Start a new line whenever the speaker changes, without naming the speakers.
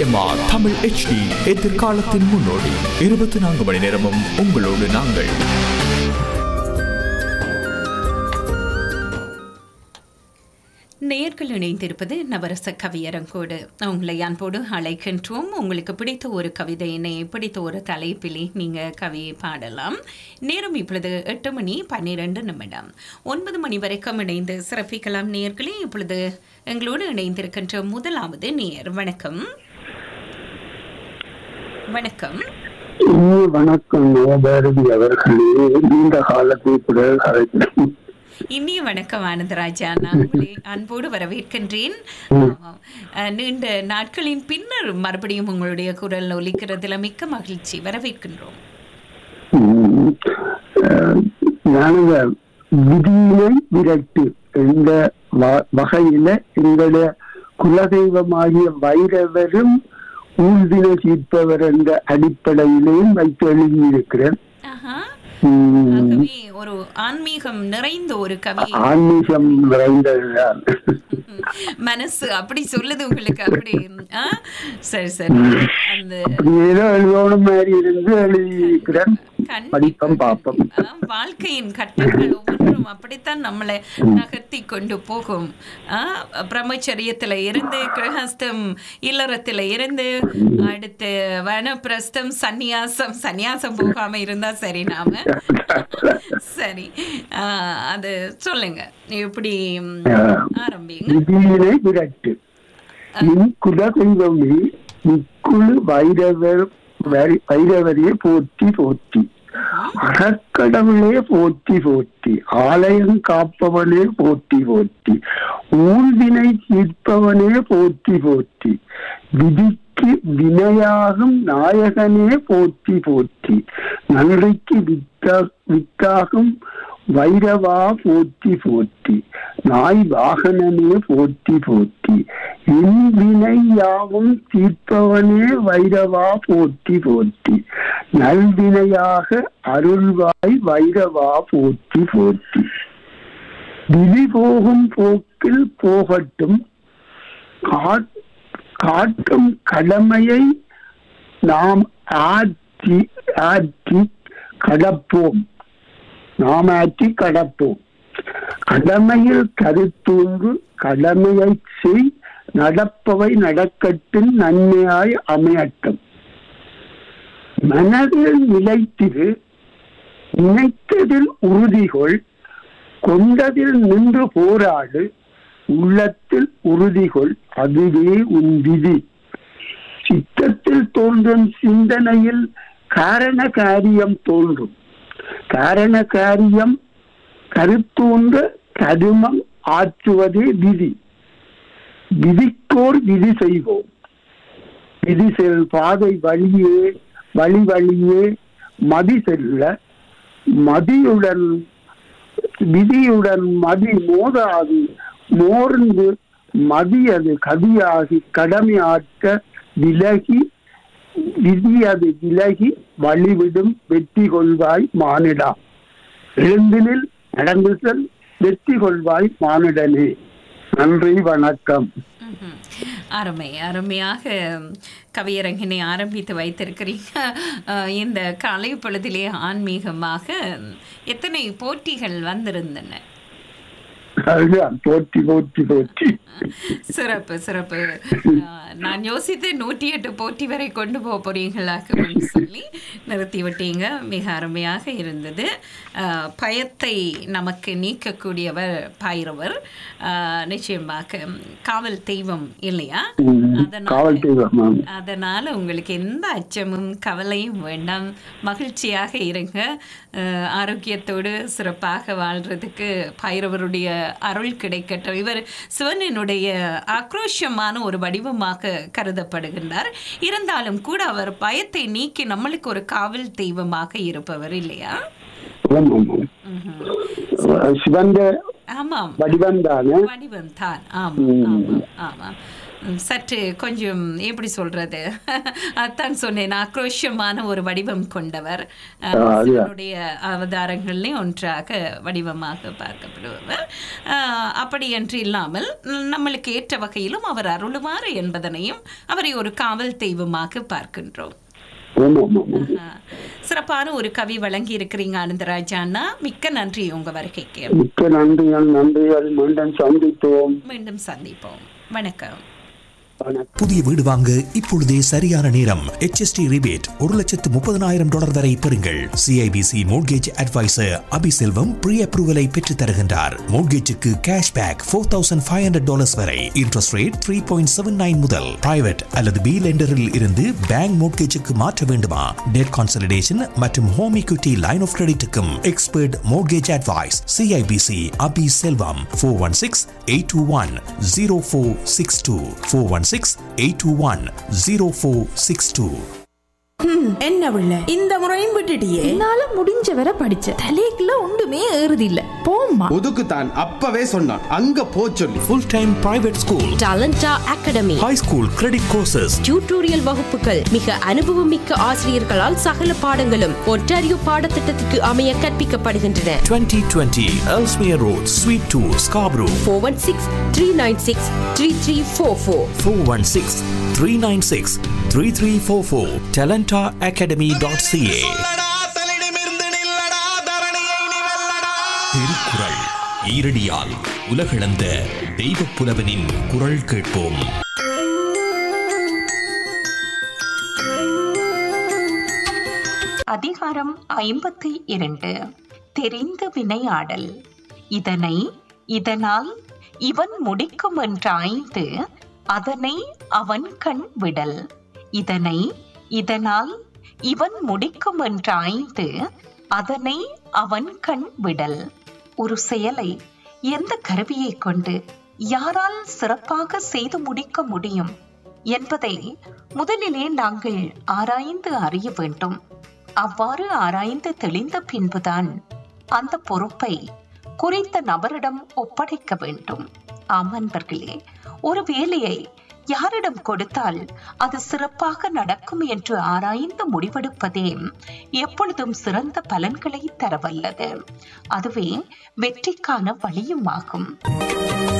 CMR Tamil HD எதிர்காலத்தின் முன்னோடி இருபத்தி நான்கு மணி நேரமும் உங்களோடு நாங்கள்
நேர்கள் இணைந்திருப்பது நவரச கவியரங்கோடு உங்களை அன்போடு அழைக்கின்றோம் உங்களுக்கு பிடித்த ஒரு கவிதையினை பிடித்த ஒரு தலைப்பிலே நீங்கள் கவியை பாடலாம் நேரம் இப்பொழுது எட்டு மணி பன்னிரெண்டு நிமிடம் ஒன்பது மணி வரைக்கும் இணைந்து சிறப்பிக்கலாம் நேர்களே இப்பொழுது எங்களோடு இணைந்திருக்கின்ற முதலாவது நேர் வணக்கம் வணக்கம்
இனிய வணக்கம் நவபாரதி அவர்களே நீண்ட காலத்தை பிறகு அழைக்கிறேன்
இனிய வணக்கம் ஆனந்தராஜா நான் உங்களை அன்போடு வரவேற்கின்றேன் ஆமாம். அஹ், நீண்ட நாட்களின் பின்னர் மறுபடியும் உங்களுடைய குரல் ஒலிக்கிறதுல மிக்க மகிழ்ச்சி வரவேற்கின்றோம்
உம், அஹ், நானுங்க விதியினை விரட்டு என்ற வ- வகையில எங்களுடைய குலதெய்வமாகிய வைரவரும் ஊழ்வின தீர்ப்பவர் என்ற அடிப்படையிலேயும் வைத்து எழுதியிருக்கிறேன்
ஆஹா.
உம்,
ஆகவே ஒரு ஆன்மீகம் நிறைந்த ஒரு கவி
ஆன்மீகம் நிறைந்ததுதான்
மனசு அப்படி சொல்லுது உங்களுக்கு அப்படி ஆ? சரி சரி அந்த
அப்படி ஏதோ எழுதணும் மாதிரி இருந்து எழுதியிருக்கிறேன்
கண்டிப்பா,
படிப்போம் பார்ப்போம்
கண்டிப்பா. வாழ்க்கையின் கட்டங்கள் ஒவ்வொன்றும் அப்படித்தான் நம்மளை நகர்த்தி கொண்டு போகும் ஆ, பிரம்மச்சரியத்துல இருந்து கிரகஸ்தம் இல்லறத்துல இருந்து அடுத்து வனப்பிரஸ்தம் சந்நியாசம் சந்நியாசம் போகாம இருந்தா சரி நாம சரி ஆ, அது சொல்லுங்க எப்படி ம், ஆரம்பிங்க
விதியினை விரட்டு என் குலதெய்வமே முக்குழு வைரவர் வரி- வைரவரையே போற்றி போற்றி அறக்கடவுளே போற்றி போற்றி ஆலயம் காப்பவனே போற்றி போற்றி ஊழ்வினை தீர்ப்பவனே போற்றி போற்றி விதிக்கு வினையாகும் நாயகனே போற்றி போற்றி நன்றிக்கு வித்தா வித்தாகும் வைரவா போற்றி போற்றி நாய் வாகனனே போற்றி போற்றி என் வினை யாவும் தீர்ப்பவனே வைரவா போற்றி போற்றி நல்வினையாக அருள்வாய் வைரவா போற்றி போற்றி விழி போகும் போக்கில் போகட்டும் காட்- காட்டும் கடமையை நாம் ஆற்றி ஆற்றி கடப்போம் நாம் ஆற்றி கடப்போம் கடமையில் கருத்தூன்று கடமையை செய் நடப்பவை நடக்கட்டும் நன்மையாய் அமையட்டும் மனதில் நிலைத்திரு நினைத்ததில் உறுதிகொள் கொண்டதில் நின்று போராடு உள்ளத்தில் உறுதிகொள் அதுவே உன் விதி சித்தத்தில் தோன்றும் சிந்தனையில் காரண காரியம் தோன்றும் காரண காரியம் கருத்தோன்ற கருமம் ஆற்றுவதே விதி விதிக்கோர் விதி செய்வோம் விதி செல் பாதை வழியே வழி வழியே மதி செல்ல மதியுடன் விதியுடன் மதி மோதாது மோர்ந்து மதியது கதியாகி கடமை ஆற்ற விலகி விதி அது விலகி வழிவிடும் வெற்றி கொள்வாய் மானிடா எழுந்தினில் நடந்து செல் வெற்றி கொள்வாய் மானிடனே நன்றி வணக்கம்
ம்ஹும். அருமை அருமையாக கவியரங்கினை ஆரம்பித்து வைத்திருக்கிறீங்க அஹ், இந்த காலை பொழுதிலே ஆன்மீகமாக எத்தனை போட்டிகள் வந்திருந்தன
அதுதான் போற்றி போற்றி போற்றி
சிறப்பு சிறப்பு அஹ், நான் யோசித்து நூற்றி எட்டு போட்டி வரை கொண்டு போக போறீங்களாக்குன்னு சொல்லி நிறுத்தி விட்டீங்க மிக அருமையாக இருந்தது அஹ், பயத்தை நமக்கு நீக்கக்கூடியவர் பைரவர் அஹ், நிச்சயமாக காவல் தெய்வம் இல்லையா
ம்,
அதனால
காவல் தெய்வம் ஆம்.
அதனால உங்களுக்கு எந்த அச்சமும் கவலையும் வேண்டாம் மகிழ்ச்சியாக இருங்க அஹ், ஆரோக்கியத்தோடு சிறப்பாக வாழ்றதுக்கு பைரவருடைய அருள் கிடைக்கட்டும் இவர் சிவனினுடைய ஆக்ரோஷமான ஒரு வடிவமாக கருதப்படுகின்றார் இருந்தாலும் கூட அவர் பயத்தை நீக்கி நம்மளுக்கு ஒரு காவல் தெய்வமாக இருப்பவர் இல்லையா
ஆம், ஆமாம்.
ம்ஹும்.
சிவந்த
ஆமாம்
வடிவம் தானே
வடிவம் தான் ஆமாம் ஆமாம் ஆமாம் சற்று கொஞ்சம் எப்படி சொல்றது அதான் சொன்னேன் ஆக்ரோஷமான ஒரு வடிவம் கொண்டவர் அஹ்,
ஆ, அதுதான்.
சிவனுடைய அவதாரங்கள்லேயும் ஒன்றாக வடிவமாக பார்க்கப்படுபவர் அஹ், அப்படி என்று இல்லாமல் ந- நம்மளுக்கு ஏற்ற வகையிலும் அவர் அருளுமாறு என்பதனையும் அவரை ஒரு காவல் தெய்வமாக பார்க்கின்றோம்
ஆமா ஆமா ஆமா
ஆஹ், சிறப்பான ஒரு கவி வழங்கி இருக்கிறீங்க ஆனந்தராஜா அண்ணா மிக்க நன்றி உங்க வருகைக்கு
மிக்க நன்றிகள் நன்றிகள் மீண்டும் சந்தித்தோம்
மீண்டும் சந்திப்போம் வணக்கம்
வணக்கம்
புதிய வீடு வாங்க இப்பொழுதே சரியான நேரம் HST ரிபேட் ஒரு லட்சத்து முப்பதனாயிரம் டாலர் வரை பெறுங்கள் CIBC mortgage advisor Abiselvam pre அப்ரூவலை பெற்றுத் தருகின்றார் மோட்கேஜுக்கு cash back four thousand five hundred dollars வரை interest rate three point seven nine முதல் பிரைவேட் அல்லது பி லெண்டரில் இருந்து பேங்க் மோட்கேஜுக்கு மாற்ற வேண்டுமா டெட் கான்சல்டேஷன் மற்றும் ஹோம் equity லைன் ஆஃப் கிரெடிட்டுக்கும் expert mortgage advice CIBC Abi Selvam four one six eight two one zero four six two four one six eight two one zero four six two
என்ன பிள்ளை இந்த முறையும் விட்டுட்டியே
என்னால முடிஞ்ச வரை படிச்ச தலைக்குள்ள ஒன்றுமே ஏறுது இல்ல போம்மா
ஒதுக்குத்தான் அப்பவே சொன்னான் அங்க போ சொல்லி
full time private school
Talenta academy
high school credit courses
tutorial வகுப்புகள் மிக அனுபவமிக்க ஆசிரியர்களால் சகல பாடங்களும் ஒன்டாரியோ பாடத்திட்டத்துக்கு அமைய கற்பிக்கப்படுகின்றன
2020 Elsmere Road, Suite 2, Scarborough,
four one six three nine six three three four four
416 396 3344, talentaacademy.ca. திருக்குறள் ஈரடியால் உலகளந்த தெய்வப் புலவனின் குரல் கேட்போம்
அதிகாரம் ஐம்பத்தி இரண்டு தெரிந்து வினையாடல் இதனை இதனால் இவன் முடிக்கும் என்றாய்ந்து அதனை அவன் கண் விடல் இதனை இதனால் இவன் முடிக்கும் என்றாய்ந்து அதனை அவன் கண் விடல் ஒரு செயலை எந்த கருவியை கொண்டு யாரால் சிறப்பாக செய்து முடிக்க முடியும் என்பதை முதலிலே நாங்கள் ஆராய்ந்து அறிய வேண்டும் அவ்வாறு ஆராய்ந்து தெளிந்த பின்புதான் அந்த பொறுப்பை குறித்த நபரிடம் ஒப்படைக்க வேண்டும் ஆம் அன்பர்களே ஒரு வேலையை யாரிடம் கொடுத்தால் அது சிறப்பாக நடக்கும் என்று ஆராய்ந்து முடிவெடுப்பதே எப்பொழுதும் சிறந்த பலன்களை தரவல்லது அதுவே வெற்றிக்கான வழியும் ஆகும்